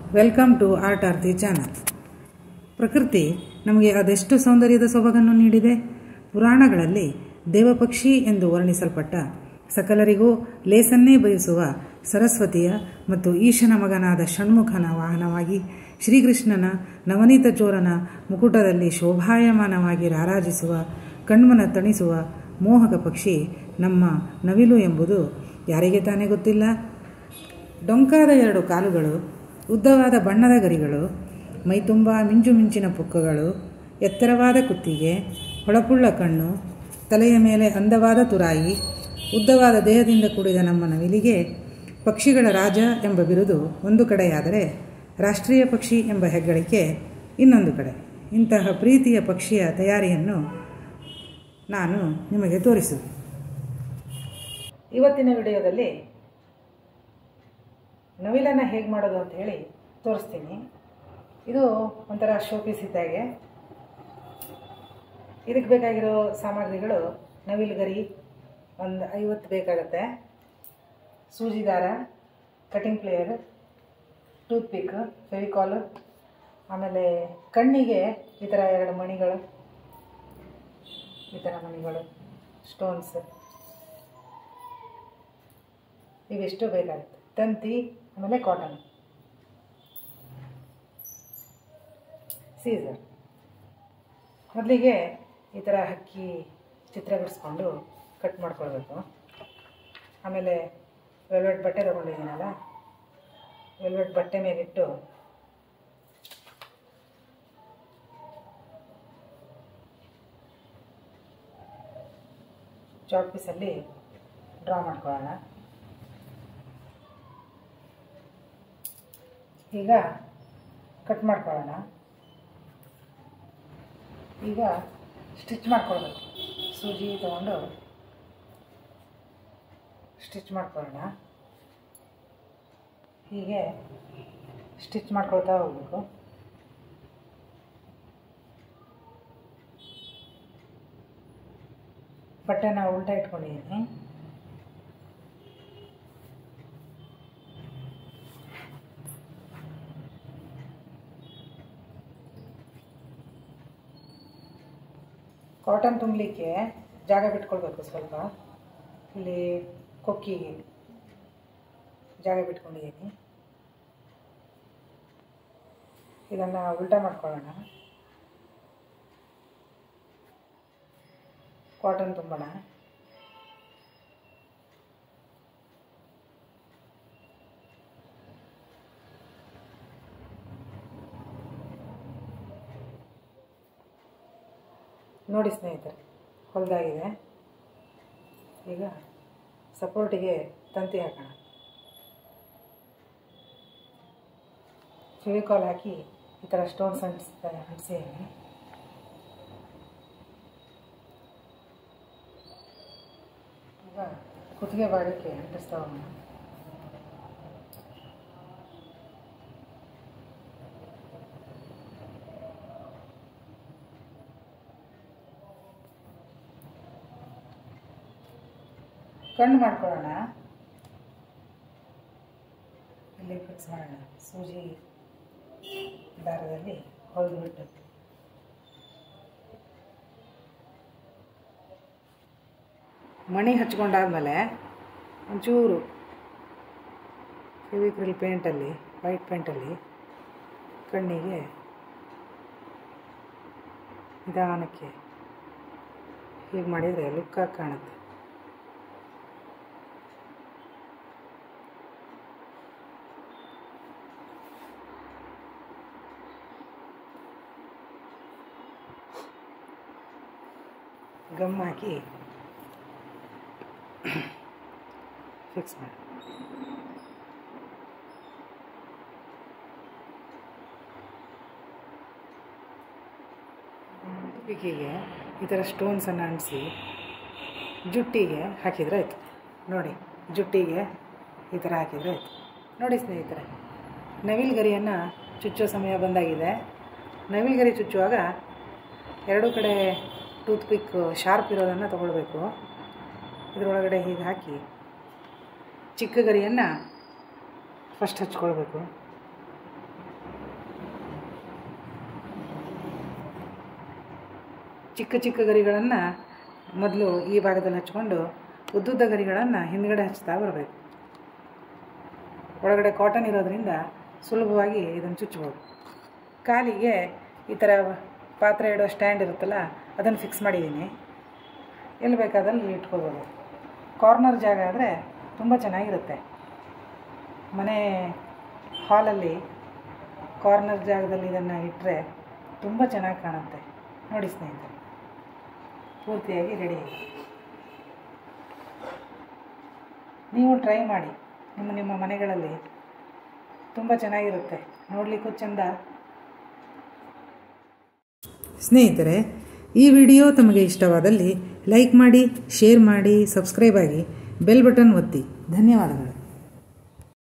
welcome to art Aarti channel ಪ್ರಕೃತಿ ನಮಗೆ ಅದೆಷ್ಟು ಸೌಂದರ್ಯದ ಸೊಬಗನ್ನು ನೀಡಿದೆ ಪುರಾಣಗಳಲ್ಲಿ ದೇವಪಕ್ಷಿ ಎಂದು ವರ್ಣಿಸಲ್ಪಟ್ಟ ಸಕಲರಿಗೂ ಲೇಸನ್ನೇ ಬಯಸುವ ಸರಸ್ವತಿಯ ಮತ್ತು ಈಶನ ಮಗನಾದ ಷಣ್ಮುಖನ ವಾಹನವಾಗಿ ಶ್ರೀಕೃಷ್ಣನ ನವನೀತ ಚೋರನ ಮುಕುಟದಲ್ಲಿ ಶೋಭಾಯಮಾನವಾಗಿ ರಾರಾಜಿಸುವ ಕಣ್ಮನ ತಣಿಸುವ ಮೋಹಕ ಪಕ್ಷಿ ನಮ್ಮ ನವಿಲು ಎಂಬುದು ಯಾರಿಗೆ ತಾನೇ ಗೊತ್ತಿಲ್ಲ ಡೊಂಕಾದ ಎರಡು ಕಾಲುಗಳು ಉದ್ದವಾದ ಬಣ್ಣದ ಗರಿಗಳು ಮೈತುಂಬ ಮಿಂಚು ಮಿಂಚಿನ ಪುಕ್ಕಗಳು ಎತ್ತರವಾದ ಕುತ್ತಿಗೆ ಹೊಳಪುಳ್ಳ ಕಣ್ಣು ತಲೆಯ ಮೇಲೆ ಅಂದವಾದ ತುರಾಯಿ ಉದ್ದವಾದ ದೇಹದಿಂದ ಕೂಡಿದ ನಮ್ಮ ನವಿಲಿಗೆ ಪಕ್ಷಿಗಳ ರಾಜ ಎಂಬ ಬಿರುದು ಒಂದು ಕಡೆಯಾದರೆ ರಾಷ್ಟ್ರೀಯ ಪಕ್ಷಿ ಎಂಬ ಹೆಗ್ಗಳಿಕೆ ಇನ್ನೊಂದು ಕಡೆ ಇಂತಹ ಪ್ರೀತಿಯ ಪಕ್ಷಿಯ ತಯಾರಿಯನ್ನು ನಾನು ನಿಮಗೆ ತೋರಿಸುವೆ ಇವತ್ತಿನ ವಿಡಿಯೋದಲ್ಲಿ ನವಿಲನ್ನು ಹೇಗೆ ಮಾಡೋದು ಅಂತ ಹೇಳಿ ತೋರಿಸ್ತೀನಿ ಇದು ಒಂಥರ ಶೋಪೀಸ್ ಇದ್ದಾಗೆ ಇದಕ್ಕೆ ಬೇಕಾಗಿರೋ ಸಾಮಗ್ರಿಗಳು ನವಿಲು ಗರಿ ಒಂದು ಐವತ್ತು ಬೇಕಾಗತ್ತೆ ಸೂಜಿ ದಾರ cutting plier tooth pick Fevicol ಆಮೇಲೆ ಕಣ್ಣಿಗೆ ಈ ಥರ ಎರಡು ಮಣಿಗಳು ಈ ಥರ ಮಣಿಗಳು ಸ್ಟೋನ್ಸ್ ಇವಿಷ್ಟು ಬೇಕಾಗುತ್ತೆ ತಂತಿ ಆಮೇಲೆ ಕಾಟನ್ ಸೀಸರ್ ಮೊದಲಿಗೆ ಈ ಥರ ಹಕ್ಕಿ ಚಿತ್ರ ಬಿಡಿಸ್ಕೊಂಡು ಕಟ್ ಮಾಡ್ಕೊಳ್ಬೇಕು ಆಮೇಲೆ ವೆಲ್ವೆಟ್ ಬಟ್ಟೆ ತೊಗೊಂಡಿದ್ದೀನಲ್ಲ ವೆಲ್ವೆಟ್ ಬಟ್ಟೆ ಮೇಲಿಟ್ಟು ಚಾಕ್ ಪೀಸಲ್ಲಿ ಡ್ರಾ ಮಾಡ್ಕೊಳ್ಳೋಣ ಈಗ ಕಟ್ ಮಾಡ್ಕೊಳ್ಳೋಣ ಈಗ ಸ್ಟಿಚ್ ಮಾಡ್ಕೊಳ್ಬೇಕು ಸೂಜಿ ತಗೊಂಡು ಸ್ಟಿಚ್ ಮಾಡ್ಕೊಳ್ಳೋಣ ಹೀಗೆ ಸ್ಟಿಚ್ ಮಾಡ್ಕೊಳ್ತಾ ಹೋಗ್ಬೇಕು ಬಟ್ಟೆನ ಉಲ್ಟಾ ಇಟ್ಕೊಂಡಿದ್ದೀನಿ ಕಾಟನ್ ತುಂಬಲಿಕ್ಕೆ ಜಾಗ ಬಿಟ್ಕೊಳ್ಬೇಕು ಸ್ವಲ್ಪ ಇಲ್ಲಿ ಕೊಕ್ಕಿಗೆ ಜಾಗ ಬಿಟ್ಕೊಂಡಿದ್ದೀನಿ ಇದನ್ನು ಉಲ್ಟಾ ಮಾಡ್ಕೊಳ್ಳೋಣ ಕಾಟನ್ ತುಂಬೋಣ ನೋಡಿ ಸ್ನೇಹಿತರೆ ಹೊಲದಾಗಿದೆ ಈಗ ಸಪೋರ್ಟಿಗೆ ತಂತಿ ಹಾಕೋಣ ಫೆವಿಕಾಲ್ ಹಾಕಿ ಈ ಥರ ಸ್ಟೋನ್ಸ್ ಅಂಟಿಸ್ತಾ ಅಂಟಿಸಿದ್ದೀನಿ ಈಗ ಕುತ್ತಿಗೆ ಭಾಗಕ್ಕೆ ಅಂಟಿಸ್ತಾ ಹೋಗೋಣ ಕಣ್ಣು ಮಾಡ್ಕೊಳ್ಳೋಣ ಇಲ್ಲಿ ಫಿಕ್ಸ್ ಮಾಡೋಣ ಸೂಜಿ ದಾರದಲ್ಲಿ ಹೊಲಿದು ಬಿಟ್ಟು ಮಣಿ ಹಚ್ಕೊಂಡಾದ್ಮೇಲೆ ಒಂಚೂರು ಫೆವಿಕ್ರಿಲ್ ಪೇಂಟಲ್ಲಿ ವೈಟ್ ಪೇಂಟಲ್ಲಿ ಕಣ್ಣಿಗೆ ನಿಧಾನಕ್ಕೆ ಹೀಗೆ ಮಾಡಿದರೆ ಲುಕ್ಕಾಗಿ ಕಾಣುತ್ತೆ ಗಮ್ ಹಾಕಿ ಫಿಕ್ಸ್ ಮಾಡಿ ಪಿಕ್ಕಿಗೆ ಈ ಥರ ಸ್ಟೋನ್ಸನ್ನು ಅಂಟಿಸಿ ಜುಟ್ಟಿಗೆ ಹಾಕಿದರೆ ಆಯಿತು ನೋಡಿ ಜುಟ್ಟಿಗೆ ಈ ಥರ ಹಾಕಿದರೆ ಆಯಿತು ನೋಡಿ ಸ್ನೇಹಿತರೆ ನವಿಲು ಗರಿಯನ್ನು ಚುಚ್ಚೋ ಸಮಯ ಬಂದಾಗಿದೆ ನವಿಲು ಗರಿ ಚುಚ್ಚುವಾಗ ಎರಡೂ ಕಡೆ ಟೂತ್ ಪಿಕ್ ಶಾರ್ಪ್ ಇರೋದನ್ನು ತೊಗೊಳ್ಬೇಕು ಇದರೊಳಗಡೆ ಹೀಗೆ ಹಾಕಿ ಚಿಕ್ಕ ಗರಿಯನ್ನು ಫಸ್ಟ್ ಹಚ್ಕೊಳ್ಬೇಕು ಚಿಕ್ಕ ಚಿಕ್ಕ ಗರಿಗಳನ್ನು ಮೊದಲು ಈ ಭಾಗದಲ್ಲಿ ಹಚ್ಕೊಂಡು ಉದ್ದುದ್ದ ಗರಿಗಳನ್ನು ಹಿಂದ್ಗಡೆ ಹಚ್ತಾ ಬರಬೇಕು ಒಳಗಡೆ ಕಾಟನ್ ಇರೋದ್ರಿಂದ ಸುಲಭವಾಗಿ ಇದನ್ನು ಚುಚ್ಬೋದು ಕಾಲಿಗೆ ಈ ಥರ ಪಾತ್ರೆ ಇಡೋ ಸ್ಟ್ಯಾಂಡ್ ಇರುತ್ತಲ್ಲ ಅದನ್ನು ಫಿಕ್ಸ್ ಮಾಡಿದ್ದೀನಿ ಎಲ್ಲಿ ಬೇಕಾದಲ್ಲಿ ಇಟ್ಕೋಬೋದು ಕಾರ್ನರ್ ಜಾಗ ಆದರೆ ತುಂಬ ಚೆನ್ನಾಗಿರುತ್ತೆ ಮನೆ ಹಾಲಲ್ಲಿ ಕಾರ್ನರ್ ಜಾಗದಲ್ಲಿ ಇದನ್ನು ಇಟ್ಟರೆ ತುಂಬ ಚೆನ್ನಾಗಿ ಕಾಣುತ್ತೆ ನೋಡಿ ಸ್ನೇಹಿತರೆ ಪೂರ್ತಿಯಾಗಿ ರೆಡಿ ನೀವು ಟ್ರೈ ಮಾಡಿ ನಿಮ್ಮ ನಿಮ್ಮ ಮನೆಗಳಲ್ಲಿ ತುಂಬ ಚೆನ್ನಾಗಿರುತ್ತೆ ನೋಡಲಿಕ್ಕೂ ಚೆಂದ ಸ್ನೇಹಿತರೆ ಈ ವಿಡಿಯೋ ತಮಗೆ ಇಷ್ಟವಾದಲ್ಲಿ ಲೈಕ್ ಮಾಡಿ ಶೇರ್ ಮಾಡಿ ಸಬ್ಸ್ಕ್ರೈಬ್ ಆಗಿ ಬೆಲ್ ಬಟನ್ ಒತ್ತಿ ಧನ್ಯವಾದಗಳು